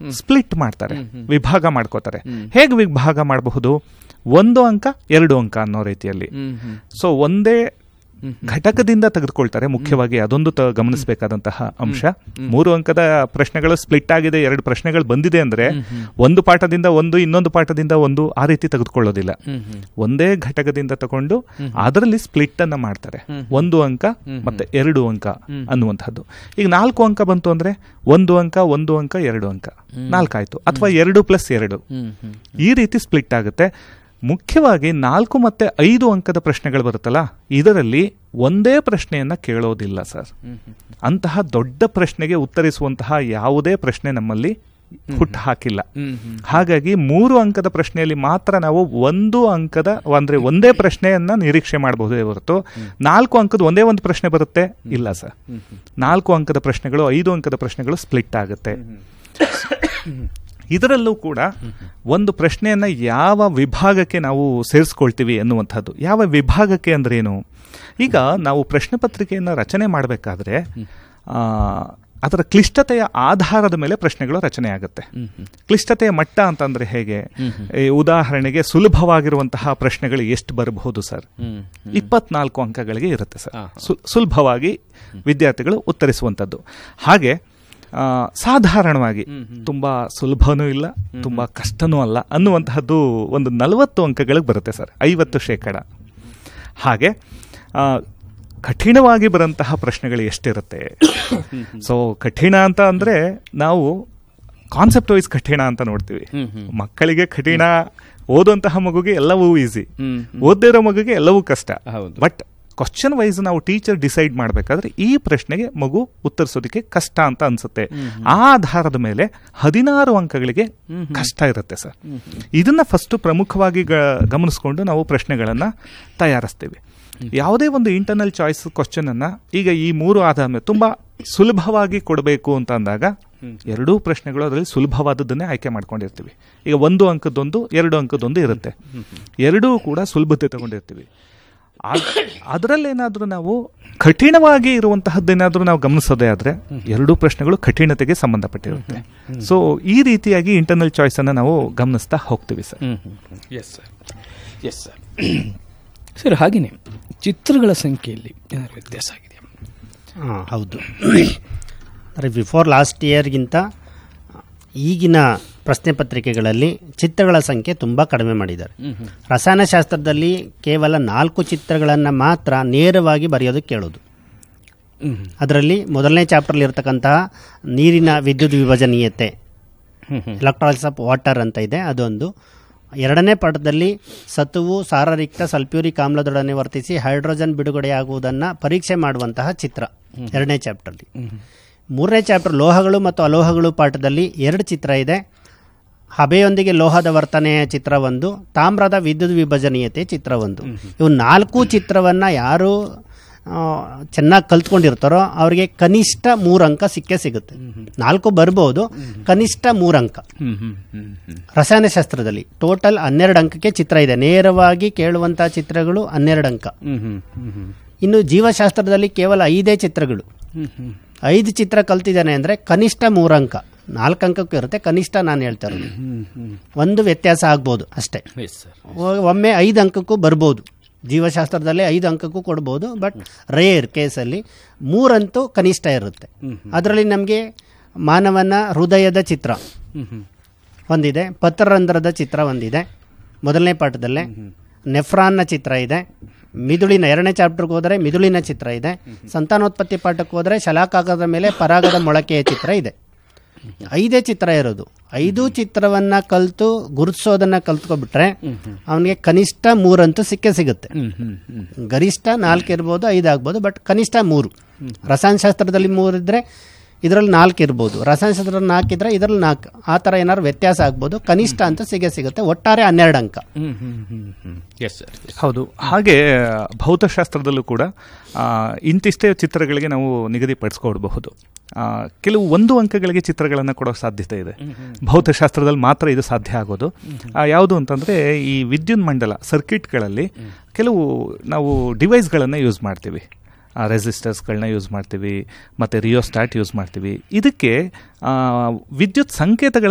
Split ಮಾಡ್ತಾರೆ ವಿಭಾಗ ಮಾಡ್ಕೋತಾರೆ ಹೇಗೆ ವಿಭಾಗ ಮಾಡಬಹುದು ಒಂದು ಅಂಕ ಎರಡು ಅಂಕ ಅನ್ನೋ ರೀತಿಯಲ್ಲಿ ಸೊ ಒಂದೇ ಘಟಕದಿಂದ ತೆಗೆದುಕೊಳ್ತಾರೆ ಮುಖ್ಯವಾಗಿ ಅದೊಂದು ತ- ಗಮನಿಸಬೇಕಾದಂತಹ ಅಂಶ ಮೂರು ಅಂಕದ ಪ್ರಶ್ನೆಗಳು ಸ್ಪ್ಲಿಟ್ ಆಗಿದೆ ಎರಡು ಪ್ರಶ್ನೆಗಳು ಬಂದಿದೆ ಅಂದ್ರೆ ಒಂದು ಪಾಠದಿಂದ ಒಂದು ಇನ್ನೊಂದು ಪಾಠದಿಂದ ಒಂದು ಆ ರೀತಿ ತೆಗೆದುಕೊಳ್ಳೋದಿಲ್ಲ ಒಂದೇ ಘಟಕದಿಂದ ತಗೊಂಡು ಅದರಲ್ಲಿ ಸ್ಪ್ಲಿಟ್ ಅನ್ನ ಮಾಡ್ತಾರೆ ಒಂದು ಅಂಕ ಮತ್ತೆ ಎರಡು ಅಂಕ ಅನ್ನುವಂಥದ್ದು ಈಗ ನಾಲ್ಕು ಅಂಕ ಬಂತು ಅಂದ್ರೆ ಒಂದು ಅಂಕ ಒಂದು ಅಂಕ ಎರಡು ಅಂಕ ನಾಲ್ಕಾಯ್ತು ಅಥವಾ ಎರಡು ಪ್ಲಸ್ ಎರಡು ಈ ರೀತಿ ಸ್ಪ್ಲಿಟ್ ಆಗುತ್ತೆ ಮುಖ್ಯವಾಗಿ ನಾಲ್ಕು ಮತ್ತೆ ಐದು ಅಂಕದ ಪ್ರಶ್ನೆಗಳು ಬರುತ್ತಲ್ಲ ಇದರಲ್ಲಿ ಒಂದೇ ಪ್ರಶ್ನೆಯನ್ನ ಕೇಳೋದಿಲ್ಲ ಸರ್ ಅಂತಹ ದೊಡ್ಡ ಪ್ರಶ್ನೆಗೆ ಉತ್ತರಿಸುವಂತಹ ಯಾವುದೇ ಪ್ರಶ್ನೆ ನಮ್ಮಲ್ಲಿ ಹುಟ್ಟು ಹಾಕಿಲ್ಲ ಹಾಗಾಗಿ ಮೂರು ಅಂಕದ ಪ್ರಶ್ನೆಯಲ್ಲಿ ಮಾತ್ರ ನಾವು ಒಂದು ಅಂಕದ ಅಂದ್ರೆ ಒಂದೇ ಪ್ರಶ್ನೆಯನ್ನ ನಿರೀಕ್ಷೆ ಮಾಡಬಹುದೇ ಹೊರತು ನಾಲ್ಕು ಅಂಕದ ಒಂದೇ ಒಂದು ಪ್ರಶ್ನೆ ಬರುತ್ತೆ ಇಲ್ಲ ಸರ್ ನಾಲ್ಕು ಅಂಕದ ಪ್ರಶ್ನೆಗಳು ಐದು ಅಂಕದ ಪ್ರಶ್ನೆಗಳು ಸ್ಪ್ಲಿಟ್ ಆಗುತ್ತೆ ಇದರಲ್ಲೂ ಕೂಡ ಒಂದು ಪ್ರಶ್ನೆಯನ್ನ ಯಾವ ವಿಭಾಗಕ್ಕೆ ನಾವು ಸೇರಿಸ್ಕೊಳ್ತೀವಿ ಎನ್ನುವಂಥದ್ದು ಯಾವ ವಿಭಾಗಕ್ಕೆ ಅಂದ್ರೇನು ಈಗ ನಾವು ಪ್ರಶ್ನೆ ಪತ್ರಿಕೆಯನ್ನು ರಚನೆ ಮಾಡಬೇಕಾದ್ರೆ ಅದರ ಕ್ಲಿಷ್ಟತೆಯ ಆಧಾರದ ಮೇಲೆ ಪ್ರಶ್ನೆಗಳು ರಚನೆ ಆಗುತ್ತೆ ಕ್ಲಿಷ್ಟತೆಯ ಮಟ್ಟ ಅಂತಂದ್ರೆ ಹೇಗೆ ಈ ಉದಾಹರಣೆಗೆ ಸುಲಭವಾಗಿರುವಂತಹ ಪ್ರಶ್ನೆಗಳು ಎಷ್ಟು ಬರಬಹುದು ಸರ್ ಇಪ್ಪತ್ನಾಲ್ಕು ಅಂಕಗಳಿಗೆ ಇರುತ್ತೆ ಸರ್ ಸು- ಸುಲಭವಾಗಿ ವಿದ್ಯಾರ್ಥಿಗಳು ಉತ್ತರಿಸುವಂಥದ್ದು ಹಾಗೆ ಆ, ಸಾಧಾರಣವಾಗಿ ತುಂಬಾ ಸುಲಭನೂ ಇಲ್ಲ ತುಂಬಾ ಕಷ್ಟನೂ ಅಲ್ಲ ಅನ್ನುವಂತಹದ್ದು ಒಂದು ನಲವತ್ತು ಅಂಕಗಳಿಗೆ ಬರುತ್ತೆ ಸರ್ ಐವತ್ತು ಶೇಕಡ ಹಾಗೆ ಆ, ಕಠಿಣವಾಗಿ ಬರಂತಹ ಪ್ರಶ್ನೆಗಳು ಎಷ್ಟಿರುತ್ತೆ ಸೊ ಕಠಿಣ ಅಂತ ಅಂದ್ರೆ ನಾವು ಕಾನ್ಸೆಪ್ಟ್ ವೈಸ್ ಕಠಿಣ ಅಂತ ನೋಡ್ತೀವಿ ಮಕ್ಕಳಿಗೆ ಕಠಿಣ ಓದುವಂತಹ ಮಗುಗೆ ಎಲ್ಲವೂ ಈಸಿ ಓದ್ದೇ ಇರೋ ಮಗುಗೆ ಎಲ್ಲವೂ ಕಷ್ಟ ಹೌದು. ಬಟ್ ಕ್ವಶನ್ ವೈಸ್ ನಾವು ಟೀಚರ್ ಡಿಸೈಡ್ ಮಾಡಬೇಕಾದ್ರೆ ಈ ಪ್ರಶ್ನೆಗೆ ಮಗು ಉತ್ತರಿಸೋದಕ್ಕೆ ಕಷ್ಟ ಅಂತ ಅನ್ಸುತ್ತೆ ಆ ಆಧಾರದ ಮೇಲೆ ಹದಿನಾರು ಅಂಕಗಳಿಗೆ ಕಷ್ಟ ಇರುತ್ತೆ ಸರ್ ಇದನ್ನ ಫಸ್ಟ್ ಪ್ರಮುಖವಾಗಿ ಗ- ಗಮನಿಸ್ಕೊಂಡು ನಾವು ಪ್ರಶ್ನೆಗಳನ್ನ ತಯಾರಿಸ್ತೀವಿ ಯಾವುದೇ ಒಂದು ಇಂಟರ್ನಲ್ ಚಾಯ್ಸ್ ಕ್ವಶನ್ ಅನ್ನ ಈಗ ಈ ಮೂರು ಆಧಾರ ಮೇಲೆ ತುಂಬಾ ಸುಲಭವಾಗಿ ಕೊಡಬೇಕು ಅಂತ ಅಂದಾಗ ಎರಡೂ ಪ್ರಶ್ನೆಗಳು ಅದರಲ್ಲಿ ಸುಲಭವಾದದ್ದನ್ನೇ ಆಯ್ಕೆ ಮಾಡ್ಕೊಂಡಿರ್ತೀವಿ ಈಗ ಒಂದು ಅಂಕದೊಂದು ಎರಡು ಅಂಕದೊಂದು ಇರುತ್ತೆ ಎರಡೂ ಕೂಡ ಸುಲಭತೆ ತಗೊಂಡಿರ್ತೀವಿ ಅದರಲ್ಲೇನಾದ್ರೂ ನಾವು ಕಠಿಣವಾಗಿ ಇರುವಂತಹದ್ದೇನಾದ್ರೂ ನಾವು ಗಮನಿಸೋದೇ ಆದ್ರೆ ಎರಡೂ ಪ್ರಶ್ನೆಗಳು ಕಠಿಣತೆಗೆ ಸಂಬಂಧಪಟ್ಟಿರುತ್ತೆ ಸೊ ಈ ರೀತಿಯಾಗಿ ಇಂಟರ್ನಲ್ ಚಾಯ್ಸ್ ಅನ್ನ ನಾವು ಗಮನಿಸ್ತಾ ಹೋಗ್ತೀವಿ sir yes sir yes sir sir ಹಾಗೆಯೇ ಚಿತ್ರಗಳ ಸಂಖ್ಯೆಯಲ್ಲಿ ಏನಾದ್ರು ವ್ಯತ್ಯಾಸ ಆಗಿದೆಯಾ ಹಾಂ ಹೌದು ಅಂದರೆ ಬಿಫೋರ್ ಲಾಸ್ಟ್ ಇಯರ್ಗಿಂತ ಈಗಿನ ಪ್ರಶ್ನೆ ಪತ್ರಿಕೆಗಳಲ್ಲಿ ಚಿತ್ರಗಳ ಸಂಖ್ಯೆ ತುಂಬ ಕಡಿಮೆ ಮಾಡಿದ್ದಾರೆ ರಸಾಯನಶಾಸ್ತ್ರದಲ್ಲಿ ಕೇವಲ ನಾಲ್ಕು ಚಿತ್ರಗಳನ್ನು ಮಾತ್ರ ನೇರವಾಗಿ ಬರೆಯೋದಕ್ಕೆ ಕೇಳೋದು ಅದರಲ್ಲಿ ಮೊದಲನೇ ಚಾಪ್ಟರ್ಲಿ ಇರ್ತಕ್ಕಂತಹ ನೀರಿನ ವಿದ್ಯುತ್ ವಿಭಜನೀಯತೆ ಎಲೆಕ್ಟ್ರಾಲಿಸ್ ಆಫ್ ವಾಟರ್ ಅಂತ ಇದೆ ಅದೊಂದು ಎರಡನೇ ಪಾಠದಲ್ಲಿ ಸತುವು ಸಾರರಿಕ್ತ ಸಲ್ಫ್ಯೂರಿಕ್ ಆಮ್ಲದೊಡನೆ ವರ್ತಿಸಿ ಹೈಡ್ರೋಜನ್ ಬಿಡುಗಡೆಯಾಗುವುದನ್ನು ಪರೀಕ್ಷೆ ಮಾಡುವಂತಹ ಚಿತ್ರ ಎರಡನೇ ಚಾಪ್ಟರ್ಲಿ ಮೂರನೇ ಚಾಪ್ಟರ್ ಲೋಹಗಳು ಮತ್ತು ಅಲೋಹಗಳು ಪಾಠದಲ್ಲಿ ಎರಡು ಚಿತ್ರ ಇದೆ ಹಬೆಯೊಂದಿಗೆ ಲೋಹದ ವರ್ತನೆಯ ಚಿತ್ರ ಒಂದು ತಾಮ್ರದ ವಿದ್ಯುತ್ ವಿಭಜನೀಯತೆ ಚಿತ್ರ ಒಂದು ಇವು ನಾಲ್ಕು ಚಿತ್ರವನ್ನು ಯಾರು ಚೆನ್ನಾಗಿ ಕಲ್ತ್ಕೊಂಡಿರ್ತಾರೋ ಅವರಿಗೆ ಕನಿಷ್ಠ ಮೂರು ಅಂಕ ಸಿಕ್ಕೇ ಸಿಗುತ್ತೆ ನಾಲ್ಕು ಬರ್ಬೋದು ಕನಿಷ್ಠ ಮೂರು ಅಂಕ ರಸಾಯನಶಾಸ್ತ್ರದಲ್ಲಿ ಟೋಟಲ್ ಹನ್ನೆರಡು ಅಂಕಕ್ಕೆ ಚಿತ್ರ ಇದೆ ನೇರವಾಗಿ ಕೇಳುವಂತಹ ಚಿತ್ರಗಳು ಹನ್ನೆರಡು ಅಂಕ ಇನ್ನು ಜೀವಶಾಸ್ತ್ರದಲ್ಲಿ ಕೇವಲ ಐದೇ ಚಿತ್ರಗಳು ಐದು ಚಿತ್ರ ಕಲ್ತಿದ್ದಾನೆ ಅಂದರೆ ಕನಿಷ್ಠ ಮೂರು ಅಂಕ ನಾಲ್ಕು ಅಂಕಕ್ಕೂ ಇರುತ್ತೆ ಕನಿಷ್ಠ ನಾನು ಹೇಳ್ತಾ ಇರೋದು ಒಂದು ವ್ಯತ್ಯಾಸ ಆಗ್ಬೋದು ಅಷ್ಟೇ ಎಸ್ ಸರ್ ಒ- ಒಮ್ಮೆ ಐದು ಅಂಕಕ್ಕೂ ಬರ್ಬೋದು ಜೀವಶಾಸ್ತ್ರದಲ್ಲಿ ಐದು ಅಂಕಕ್ಕೂ ಕೊಡ್ಬೋದು ಬಟ್ ರೇರ್ ಕೇಸಲ್ಲಿ ಮೂರಂತೂ ಕನಿಷ್ಠ ಇರುತ್ತೆ ಅದರಲ್ಲಿ ನಮಗೆ ಮಾನವನ ಹೃದಯದ ಚಿತ್ರ ಒಂದಿದೆ ಪತ್ರರಂಧ್ರದ ಚಿತ್ರ ಒಂದಿದೆ ಮೊದಲನೇ ಪಾಠದಲ್ಲೇ ನೆಫ್ರಾನ್ನ ಚಿತ್ರ ಇದೆ ಮಿದುಳಿನ ಎರಡನೇ ಚಾಪ್ಟರ್ಗೆ ಹೋದರೆ ಮಿದುಳಿನ ಚಿತ್ರ ಇದೆ ಸಂತಾನೋತ್ಪತ್ತಿ ಪಾಠಕ್ಕೆ ಹೋದರೆ ಶಲಾಕಾಗದ ಮೇಲೆ ಪರಾಗದ ಮೊಳಕೆಯ ಚಿತ್ರ ಇದೆ ಐದೇ ಚಿತ್ರ ಇರೋದು ಐದು ಚಿತ್ರವನ್ನ ಕಲ್ತು ಗುರುತಿಸೋದನ್ನ ಕಲ್ತ್ಕೊಬಿಟ್ರೆ ಅವನಿಗೆ ಕನಿಷ್ಠ ಮೂರಂತೂ ಸಿಕ್ಕೇ ಸಿಗುತ್ತೆ ಗರಿಷ್ಠ ನಾಲ್ಕು ಇರ್ಬೋದು ಐದು ಆಗ್ಬೋದು ಬಟ್ ಕನಿಷ್ಠ ಮೂರು ರಸಾಯನಶಾಸ್ತ್ರದಲ್ಲಿ ಮೂರು ಇದ್ರೆ ಇದರಲ್ಲಿ ನಾಲ್ಕು ಇರ್ಬೋದು ರಸಾಯನಶಾಸ್ತ್ರದಲ್ಲಿ ನಾಲ್ಕು ಇದ್ರೆ ಇದರಲ್ಲಿ ನಾಲ್ಕು ಆ ಥರ ಏನಾದ್ರು ವ್ಯತ್ಯಾಸ ಆಗ್ಬೋದು ಕನಿಷ್ಠ ಅಂತ ಸಿಗೇ ಸಿಗುತ್ತೆ ಒಟ್ಟಾರೆ ಹನ್ನೆರಡು ಅಂಕ ಎಸ್ ಸರ್ ಹೌದು ಹಾಗೆ ಭೌತಶಾಸ್ತ್ರದಲ್ಲೂ ಕೂಡ ಆ, ಇಂತಿಷ್ಟೇ ಚಿತ್ರಗಳಿಗೆ ನಾವು ನಿಗದಿಪಡಿಸ್ಕೊಡ್ಬಹುದು ಆ, ಕೆಲವು ಒಂದು ಅಂಕಗಳಿಗೆ ಚಿತ್ರಗಳನ್ನು ಕೊಡೋ ಸಾಧ್ಯತೆ ಇದೆ ಭೌತಶಾಸ್ತ್ರದಲ್ಲಿ ಮಾತ್ರ ಇದು ಸಾಧ್ಯ ಆಗೋದು ಆ, ಯಾವುದು ಅಂತಂದ್ರೆ ಈ ವಿದ್ಯುತ್ ಮಂಡಲ ಸರ್ಕಿಟ್ಗಳಲ್ಲಿ ಕೆಲವು ನಾವು ಡಿವೈಸ್ಗಳನ್ನು ಯೂಸ್ ಮಾಡ್ತೀವಿ ರೆಸಿಸ್ಟರ್ಸ್ಗಳನ್ನ ಯೂಸ್ ಮಾಡ್ತೀವಿ ಮತ್ತು ರಿಯೋಸ್ಟಾಟ್ ಯೂಸ್ ಮಾಡ್ತೀವಿ ಇದಕ್ಕೆ ಆ, ವಿದ್ಯುತ್ ಸಂಕೇತಗಳ